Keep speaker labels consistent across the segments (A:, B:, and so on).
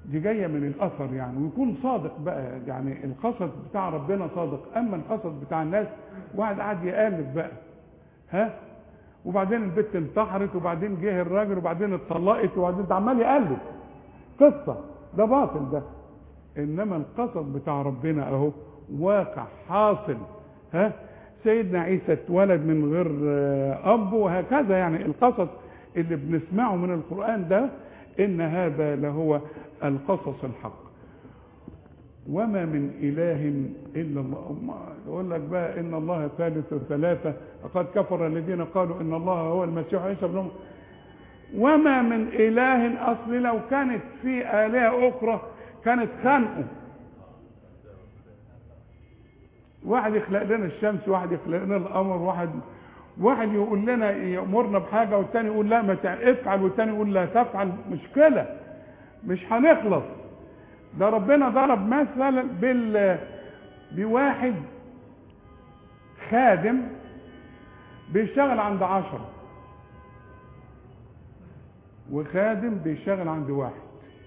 A: دي جايه من الاثر يعني ويكون صادق بقى يعني القصص بتاع ربنا صادق اما القصص بتاع الناس واحد قاعد يقلب بقى ها وبعدين البت انتحرت وبعدين جه الراجل وبعدين اتطلقت وبعدين ده عمال يقلب قصه ده باطل ده انما القصص بتاع ربنا اهو واقع حاصل ها سيدنا عيسى اتولد من غير آه، اب وهكذا يعني القصص اللي بنسمعه من القران ده ان هذا لهو القصص الحق وما من اله الا الله ما- يقول لك بقى ان الله ثالث ثلاثه لقد كفر الذين قالوا ان الله هو المسيح عيسى ابن مريم. وما من اله اصل لو كانت في الهه اخرى كانت خانقه واحد يخلق لنا الشمس واحد يخلق لنا القمر واحد واحد يقول لنا يامرنا بحاجه والتاني يقول لا ما تع- افعل والتاني يقول لا تفعل مشكله مش هنخلص ده ربنا ضرب مثلا بال بواحد خادم بيشتغل عند عشرة وخادم بيشتغل عند واحد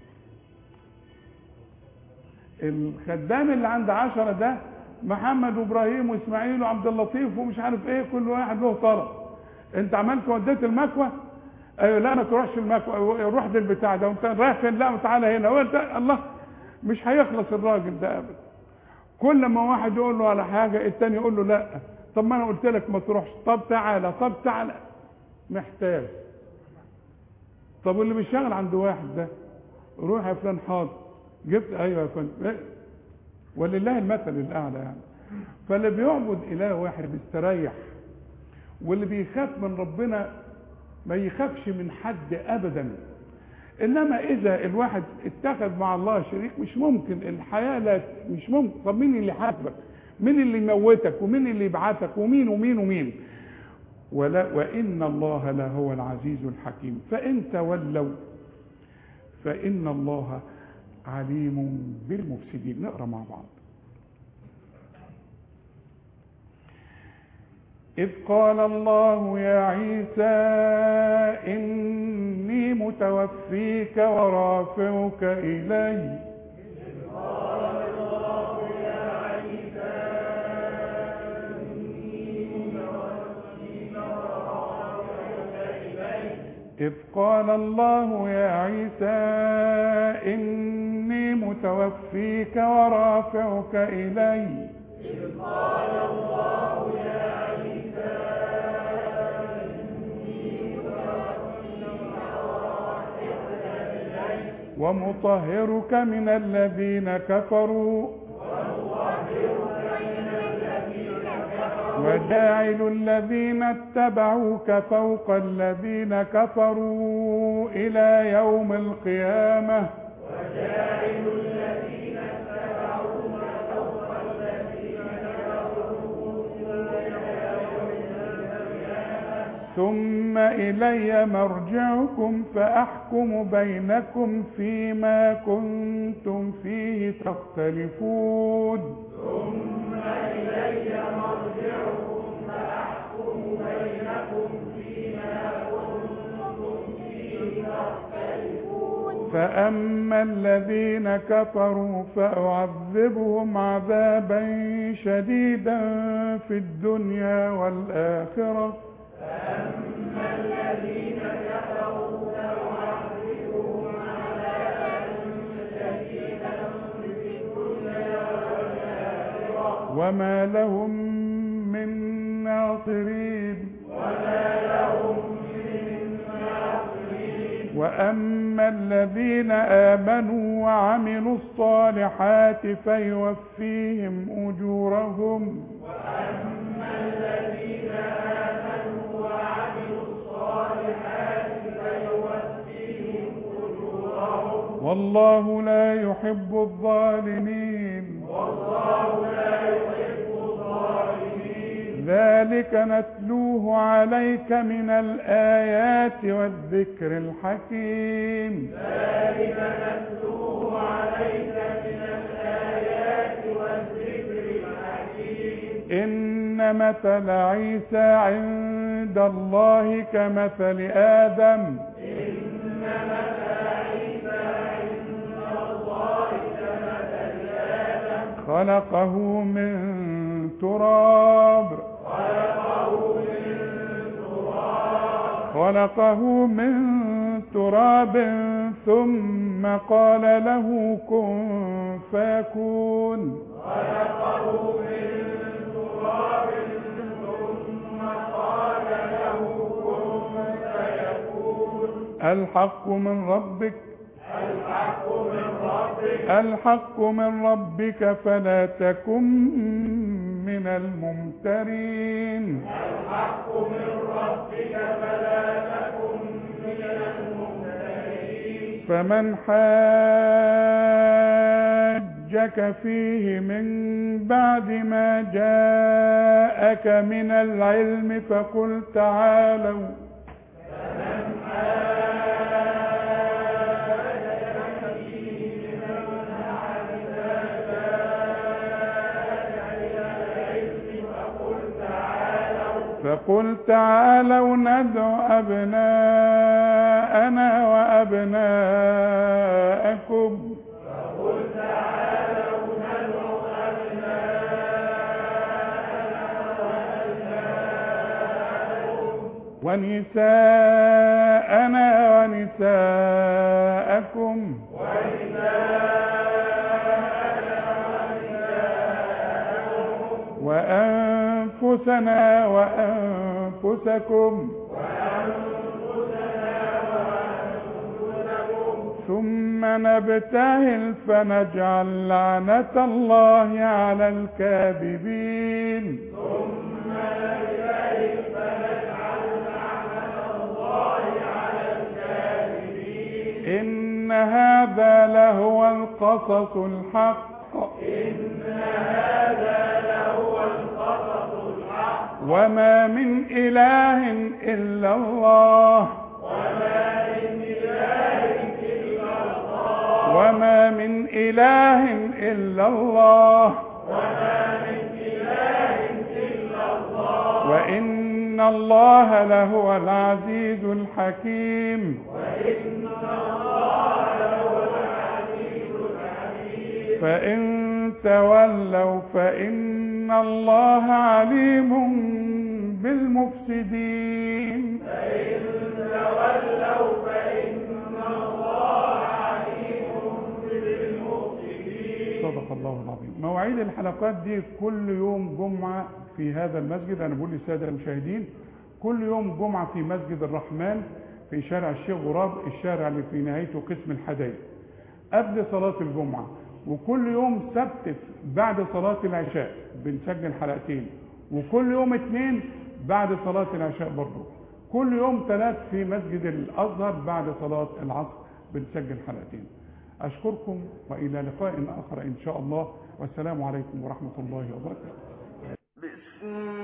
A: الخدام اللي عند عشرة ده محمد وابراهيم واسماعيل وعبد اللطيف ومش عارف ايه كل واحد له طلب انت عملت وديت المكوى ايوه لا ما تروحش المكوى أيوة، روح للبتاع ده وانت رايح فين لا تعالى هنا وانت الله مش هيخلص الراجل ده ابدا كل ما واحد يقول له على حاجه التاني يقول له لا طب ما انا قلت لك ما تروحش طب تعالى طب تعالى محتاج طب واللي بيشتغل عند واحد ده روح يا فلان حاضر جبت ايوه يا فندم إيه؟ ولله المثل الاعلى يعني فاللي بيعبد اله واحد بيستريح واللي بيخاف من ربنا ما يخافش من حد ابدا انما اذا الواحد اتخذ مع الله شريك مش ممكن الحياه لا مش ممكن طب مين اللي يحاسبك مين اللي يموتك ومين اللي يبعثك ومين ومين ومين ولا وان الله لهو العزيز الحكيم فان تولوا فان الله عليم بالمفسدين نقرا مع بعض إذ قال الله يا عيسى إني متوفيك ورافعك إلي إذ قال الله يا عيسى إني متوفيك ورافعك إلي ومطهرك من الذين كفروا وجاعل الذين اتبعوك فوق الذين كفروا إلى يوم القيامة ثم إلي مرجعكم فأحكم بينكم فيما كنتم فيه تختلفون فأما الذين كفروا فأعذبهم عذابا شديدا في الدنيا والآخرة وما لهم من ناصرين وأما الذين آمنوا وعملوا الصالحات فيوفيهم أجورهم والله لا يحب الظالمين ذلك نتلوه عليك من الآيات والذكر الحكيم إن مثل عيسى عند الله كمثل آدم خلقه من تراب خلقه من تراب ثم قال له كن فيكون الحق من ربك الحق من ربك فلا تكن من الممترين فمن حاجك فيه من بعد ما جاءك من العلم فقل تعالوا فقل تعالوا ندع أبناءنا وأبناءكم ونساءنا ونساءكم وأنفسنا وأنفسكم ثم نبتهل فنجعل لعنة الله على الكاذبين إن هذا لهو القصص الحق وما من إله إلا الله وما من إله إلا الله وإن الله لهو العزيز الحكيم فإن تولوا فإن الله عليم بالمفسدين صدق الله العظيم مواعيد الحلقات دي كل يوم جمعة في هذا المسجد أنا بقول للسادة المشاهدين كل يوم جمعة في مسجد الرحمن في شارع الشيخ غراب الشارع اللي في نهايته قسم الحدائق قبل صلاة الجمعة وكل يوم سبت بعد صلاة العشاء بنسجل حلقتين وكل يوم اثنين بعد صلاة العشاء برضه كل يوم ثلاث في مسجد الأزهر بعد صلاة العصر بنسجل حلقتين أشكركم وإلى لقاء آخر إن شاء الله والسلام عليكم ورحمة الله وبركاته
B: بسم